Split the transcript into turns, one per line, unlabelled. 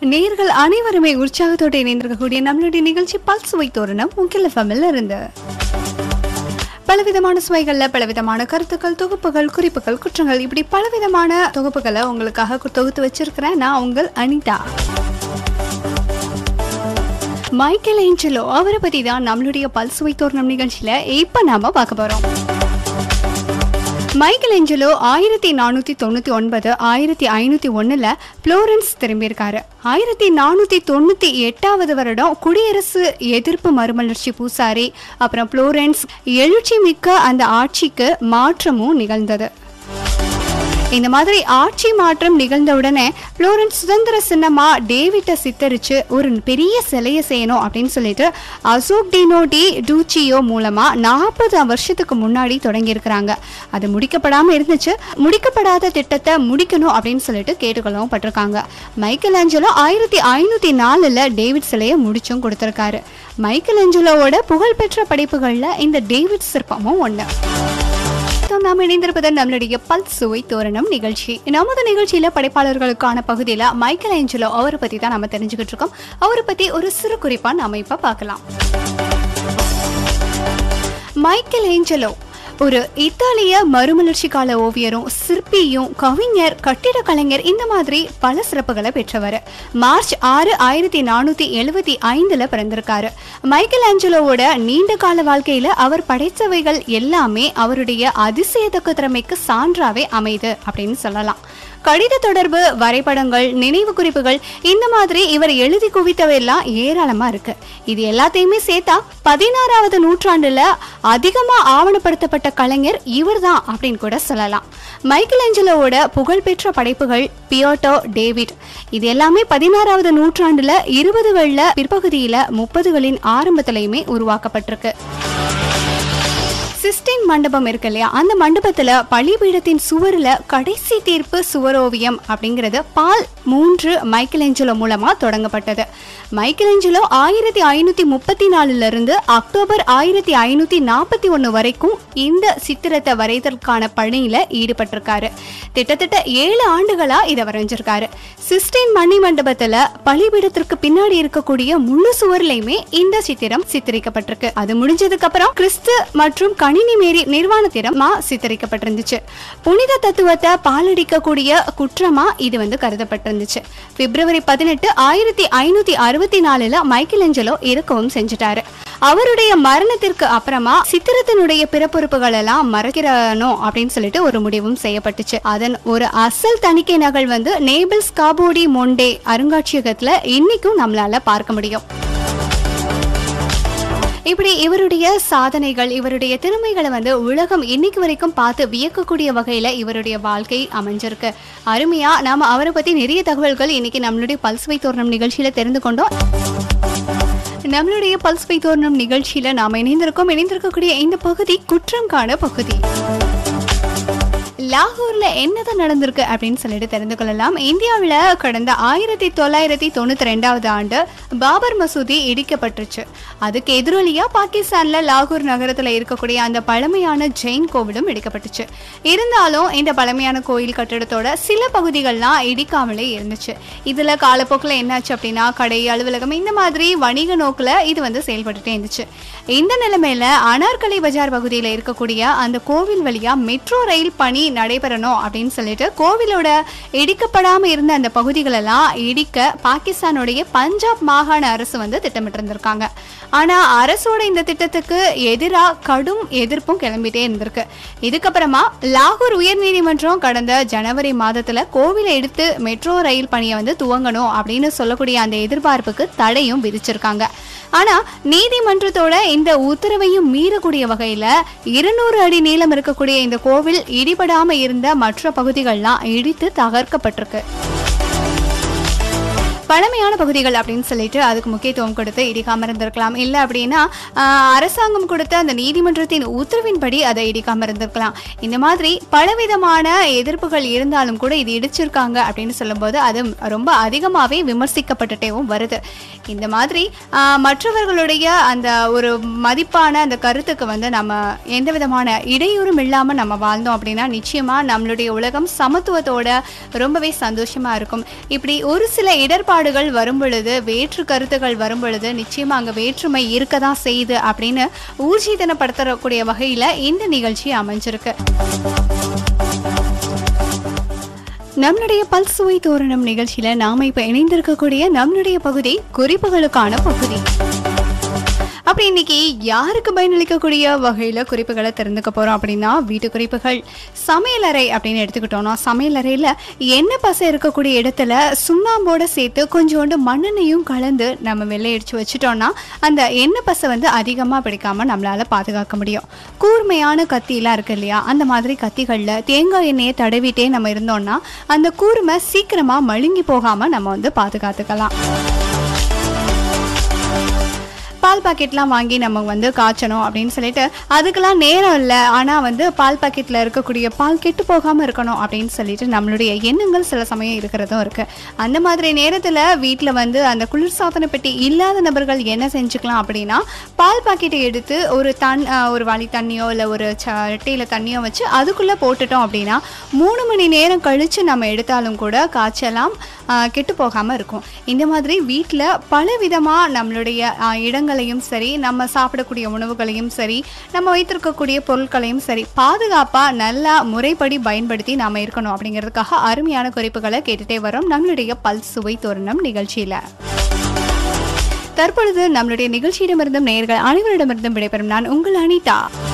நேர்கள் அனைவருமே உற்சாகத்தோடு இணைந்திருக்கக்கூடிய நம்மளுடைய நிகழ்ச்சி பல் சுவை தோரணம் முக்கிய ஃபமில் இருந்து பலவிதமான சுவைகள்ல பலவிதமான கருத்துக்கள் தொகுப்புகள் குறிப்புகள் குற்றங்கள் இப்படி பலவிதமான தொகுப்புகளை உங்களுக்காக கு- தொகுத்து வச்சிருக்கிறேன் நான் உங்கள் அனிதா மைக்கேல் ஏஞ்சலோ அவரை பத்தி தான் நம்மளுடைய பல் சுவை தோரணம் நிகழ்ச்சியில இப்ப நாம பார்க்க போறோம் மைக்கேல் ஏஞ்சலோ ஆயிரத்தி நானூற்றி தொண்ணூற்றி ஒன்பது ஆயிரத்தி ஐநூற்றி ஒன்றில் புளோரன்ஸ் திரும்பியிருக்காரு ஆயிரத்தி நானூற்றி தொண்ணூற்றி எட்டாவது வருடம் குடியரசு எதிர்ப்பு மறுமலர்ச்சி பூசாரி அப்புறம் புளோரன்ஸ் எழுச்சி மிக்க அந்த ஆட்சிக்கு மாற்றமும் நிகழ்ந்தது இந்த மாதிரி ஆட்சி மாற்றம் நிகழ்ந்த உடனே புளோரன்ஸ் சுதந்திர சின்னமா டேவிட்டை சித்தரிச்சு ஒரு பெரிய சிலையை செய்யணும் அப்படின்னு சொல்லிட்டு அசோக் டினோ டி டூச்சியோ மூலமா நாற்பது வருஷத்துக்கு முன்னாடி தொடங்கியிருக்கிறாங்க அது முடிக்கப்படாம இருந்துச்சு முடிக்கப்படாத திட்டத்தை முடிக்கணும் அப்படின்னு சொல்லிட்டு கேட்டுக்கொள்ளவும் பட்டிருக்காங்க மைக்கேல் ஆஞ்சலோ ஆயிரத்தி ஐநூத்தி நாலுல டேவிட் சிலையை முடிச்சும் கொடுத்திருக்காரு மைக்கேல் ஆஞ்சலோவோட புகழ்பெற்ற படைப்புகள்ல இந்த டேவிட் சிற்பமும் ஒண்ணு ஸோ நாம் இணைந்திருப்பது நம்மளுடைய பல் சுவை தோரணம் நிகழ்ச்சி நமது நிகழ்ச்சியில படைப்பாளர்களுக்கான பகுதியில மைக்கேல் ஏஞ்சலோ அவரை பத்தி தான் நம்ம தெரிஞ்சுக்கிட்டு இருக்கோம் அவரை பத்தி ஒரு சிறு குறிப்பா நாம இப்ப பார்க்கலாம் மைக்கேல் ஏஞ்சலோ ஒரு இத்தாலிய மறுமலர்ச்சி கால ஓவியரும் சிற்பியும் கவிஞர் கட்டிடக் கலைஞர் இந்த மாதிரி பல சிறப்புகளை பெற்றவர் மார்ச் ஆறு ஆயிரத்தி நானூத்தி எழுவத்தி ஐந்துல பிறந்திருக்காரு மைக்கேல் ஆஞ்சலோவோட நீண்ட கால வாழ்க்கையில அவர் படைத்தவைகள் எல்லாமே அவருடைய அதிசயத்தக்க திறமைக்கு சான்றாவே அமைது அப்படின்னு சொல்லலாம் கடித தொடர்பு வரைபடங்கள் நினைவு குறிப்புகள் இந்த மாதிரி இவர் எழுதி குவித்தவையெல்லாம் ஏராளமா இருக்கு இது எல்லாத்தையுமே சேர்த்தா பதினாறாவது நூற்றாண்டுல அதிகமா ஆவணப்படுத்தப்பட்ட கலைஞர் இவர்தான் அப்படின்னு கூட சொல்லலாம் மைக்கேல் ஏஞ்சலோவோட புகழ்பெற்ற படைப்புகள் பியோட்டோ டேவிட் இது எல்லாமே பதினாறாவது நூற்றாண்டுல இருபதுகள்ல பிற்பகுதியில முப்பதுகளின் ஆரம்பத்திலையுமே உருவாக்கப்பட்டிருக்கு சிஸ்டைன் மண்டபம் இருக்கு இல்லையா அந்த மண்டபத்துல பள்ளிபீடத்தின் சுவர்ல கடைசி தீர்ப்பு சுவரோவியம் அப்படிங்கிறது பால் மூன்று மைக்கேல் ஏஞ்சலோ மூலமா தொடங்கப்பட்டது மைக்கேல் ஏஞ்சலோ ஆயிரத்தி ஐநூத்தி முப்பத்தி நாலுல இருந்து அக்டோபர் ஆயிரத்தி ஐநூத்தி நாற்பத்தி ஒன்னு வரைக்கும் இந்த சித்திரத்தை வரைதற்கான பணியில ஈடுபட்டிருக்காரு கிட்டத்தட்ட ஏழு ஆண்டுகளா இதை வரைஞ்சிருக்காரு சிஸ்டைன் மணி மண்டபத்துல பலிபீடத்திற்கு பின்னாடி இருக்கக்கூடிய முழு சுவர்லயுமே இந்த சித்திரம் சித்தரிக்கப்பட்டிருக்கு அது முடிஞ்சதுக்கு அப்புறம் கிறிஸ்து மற்றும் கணினி மேரி நிர்வாணத்திரமா சித்தரிக்கப்பட்டிருந்துச்சு புனித தத்துவத்தை பாலடிக்கக்கூடிய குற்றமா இது வந்து கருதப்பட்டிருந்துச்சு பிப்ரவரி பதினெட்டு ஆயிரத்தி ஐநூத்தி அறுபத்தி நாலுல மைக்கேல் ஏஞ்சலோ இருக்கவும் செஞ்சுட்டாரு அவருடைய மரணத்திற்கு அப்புறமா சித்திரத்தினுடைய பிறப்புறுப்புகள் எல்லாம் மறைக்கிறணும் அப்படின்னு சொல்லிட்டு ஒரு முடிவும் செய்யப்பட்டுச்சு அதன் ஒரு அசல் தணிக்கை நகல் வந்து நேபிள்ஸ் காபோடி மொண்டே அருங்காட்சியகத்துல இன்னைக்கும் நம்மளால பார்க்க முடியும் இப்படி இவருடைய சாதனைகள் இவருடைய திறமைகளை வந்து உலகம் இன்னைக்கு வரைக்கும் பார்த்து வியக்கக்கூடிய வகையில இவருடைய வாழ்க்கை அமைஞ்சிருக்கு அருமையா நாம அவரை பத்தி நிறைய தகவல்கள் இன்னைக்கு நம்மளுடைய பல்சுவை தோரணம் நிகழ்ச்சியில தெரிந்து கொண்டோம் நம்மளுடைய பல்சுவை தோரணம் நிகழ்ச்சியில நாம இணைந்திருக்கோம் இணைந்திருக்கக்கூடிய இந்த பகுதி குற்றம் காண பகுதி லாகூர்ல என்னதான் நடந்திருக்கு அப்படின்னு சொல்லிட்டு தெரிந்து கொள்ளலாம் இந்தியாவில் கடந்த ஆயிரத்தி தொள்ளாயிரத்தி தொண்ணூத்தி ரெண்டாவது ஆண்டு பாபர் மசூதி இடிக்கப்பட்டுருச்சு அதுக்கு எதிரொலியா பாகிஸ்தான்ல லாகூர் நகரத்துல இருக்கக்கூடிய அந்த பழமையான ஜெயின் கோவிலும் இடிக்கப்பட்டுச்சு இருந்தாலும் இந்த பழமையான கோயில் கட்டிடத்தோட சில பகுதிகள்லாம் இடிக்காமலே இருந்துச்சு இதுல காலப்போக்கில் என்னாச்சு அப்படின்னா கடை அலுவலகம் இந்த மாதிரி வணிக நோக்குல இது வந்து செயல்பட்டுட்டே இருந்துச்சு இந்த நிலைமையில அனார்கலை பஜார் பகுதியில் இருக்கக்கூடிய அந்த கோவில் வழியா மெட்ரோ ரயில் பணி நடைபெறணும் அப்படின்னு சொல்லிட்டு கோவிலோட இடிக்கப்படாம இருந்த அந்த பகுதிகளெல்லாம் இடிக்க பாகிஸ்தானுடைய பஞ்சாப் மாகாண அரசு வந்து திட்டமிட்டிருந்திருக்காங்க ஆனா அரசோட இந்த திட்டத்துக்கு எதிராக கடும் எதிர்ப்பும் கிளம்பிட்டே இருந்திருக்கு இதுக்கப்புறமா லாகூர் உயர்நீதிமன்றம் கடந்த ஜனவரி மாதத்துல கோவிலை எடுத்து மெட்ரோ ரயில் பணியை வந்து துவங்கணும் அப்படின்னு சொல்லக்கூடிய அந்த எதிர்பார்ப்புக்கு தடையும் விதிச்சிருக்காங்க ஆனா நீதிமன்றத்தோட இந்த உத்தரவையும் மீறக்கூடிய வகையில இருநூறு அடி நீளம் இருக்கக்கூடிய இந்த கோவில் இடிபடாம இருந்த மற்ற பகுதிகள்லாம் இடித்து தகர்க்கப்பட்டிருக்கு பழமையான பகுதிகள் அப்படின்னு சொல்லிட்டு அதுக்கு முக்கியத்துவம் கொடுத்து இடிக்காம இருந்திருக்கலாம் இல்லை அப்படின்னா ஆஹ், அரசாங்கம் கொடுத்த அந்த நீதிமன்றத்தின் உத்தரவின்படி அதை இடிக்காம இருந்திருக்கலாம் இந்த மாதிரி பலவிதமான எதிர்ப்புகள் இருந்தாலும் கூட இது இடிச்சிருக்காங்க அப்படின்னு சொல்லும்போது அது ரொம்ப அதிகமாகவே விமர்சிக்கப்பட்டுட்டேவும் வருது இந்த மாதிரி ஆஹ், மற்றவர்களுடைய அந்த ஒரு மதிப்பான அந்த கருத்துக்கு வந்து நம்ம எந்த விதமான இடையூறும் இல்லாமல் நம்ம வாழ்ந்தோம் அப்படின்னா நிச்சயமாக நம்மளுடைய உலகம் சமத்துவத்தோட ரொம்பவே சந்தோஷமா இருக்கும் இப்படி ஒரு சில இடர்பாடு வேறுபாடுகள் வரும் பொழுது வேற்று கருத்துகள் வரும் பொழுது நிச்சயமா அங்க வேற்றுமை இருக்க தான் செய்யுது அப்படின்னு ஊர்ஜிதனப்படுத்தக்கூடிய வகையில இந்த நிகழ்ச்சி அமைஞ்சிருக்கு நம்மளுடைய பல்சுவை தோரணம் நிகழ்ச்சியில நாம இப்ப இணைந்திருக்கக்கூடிய நம்மளுடைய பகுதி குறிப்புகளுக்கான பகுதி அப்படி இன்னைக்கு யாருக்கு பயனளிக்கக்கூடிய வகையில குறிப்புகளை தெரிந்துக்க போறோம் அப்படின்னா வீட்டு குறிப்புகள் சமையலறை அப்படின்னு எடுத்துக்கிட்டோம்னா சமையலறையில எண்ணெய் பசை இருக்கக்கூடிய இடத்துல சுண்ணாம்போட சேர்த்து கொஞ்சோண்டு மண்ணெண்ணையும் கலந்து நம்ம வெள்ளையடிச்சு வச்சுட்டோம்னா அந்த எண்ணெய் பசை வந்து அதிகமாக பிடிக்காம நம்மளால பாதுகாக்க முடியும் கூர்மையான கத்திலாம் இருக்கு இல்லையா அந்த மாதிரி கத்திகளில் தேங்காய் எண்ணெயை தடவிட்டே நம்ம இருந்தோம்னா அந்த கூர்மை சீக்கிரமா மழுங்கி போகாம நம்ம வந்து பாதுகாத்துக்கலாம் பால் பாக்கெட்லாம் வாங்கி நம்ம வந்து காய்ச்சணும் அப்படின்னு சொல்லிட்டு அதுக்கெல்லாம் நேரம் இல்லை ஆனால் வந்து பால் பாக்கெட்டில் இருக்கக்கூடிய பால் கெட்டு போகாமல் இருக்கணும் அப்படின்னு சொல்லிட்டு நம்மளுடைய எண்ணங்கள் சில சமயம் இருக்கிறதும் இருக்குது அந்த மாதிரி நேரத்தில் வீட்டில் வந்து அந்த குளிர்சாதன பெட்டி இல்லாத நபர்கள் என்ன செஞ்சுக்கலாம் அப்படின்னா பால் பாக்கெட்டை எடுத்து ஒரு தன் அஹ், ஒரு வாளி தண்ணியோ இல்லை ஒரு சட்டியில் தண்ணியோ வச்சு அதுக்குள்ளே போட்டுட்டோம் அப்படின்னா மூணு மணி நேரம் கழித்து நம்ம எடுத்தாலும் கூட காய்ச்சலாம் அஹ், கெட்டு போகாமல் இருக்கும் இந்த மாதிரி வீட்டில் பல விதமாக நம்மளுடைய அஹ், இடங்களையும் சரி நம்ம சாப்பிடக்கூடிய உணவுகளையும் சரி நம்ம வைத்திருக்கக்கூடிய பொருட்களையும் சரி பாதுகாப்பாக நல்லா முறைப்படி பயன்படுத்தி நாம் இருக்கணும் அப்படிங்கிறதுக்காக அருமையான குறிப்புகளை கேட்டுட்டே வரோம் நம்மளுடைய பல் சுவை தோரணம் நிகழ்ச்சியில் தற்பொழுது நம்மளுடைய நிகழ்ச்சியிடமிருந்தும் நேயர்கள் அனைவரிடமிருந்தும் விடைபெறும் நான் உங்கள் அனிதா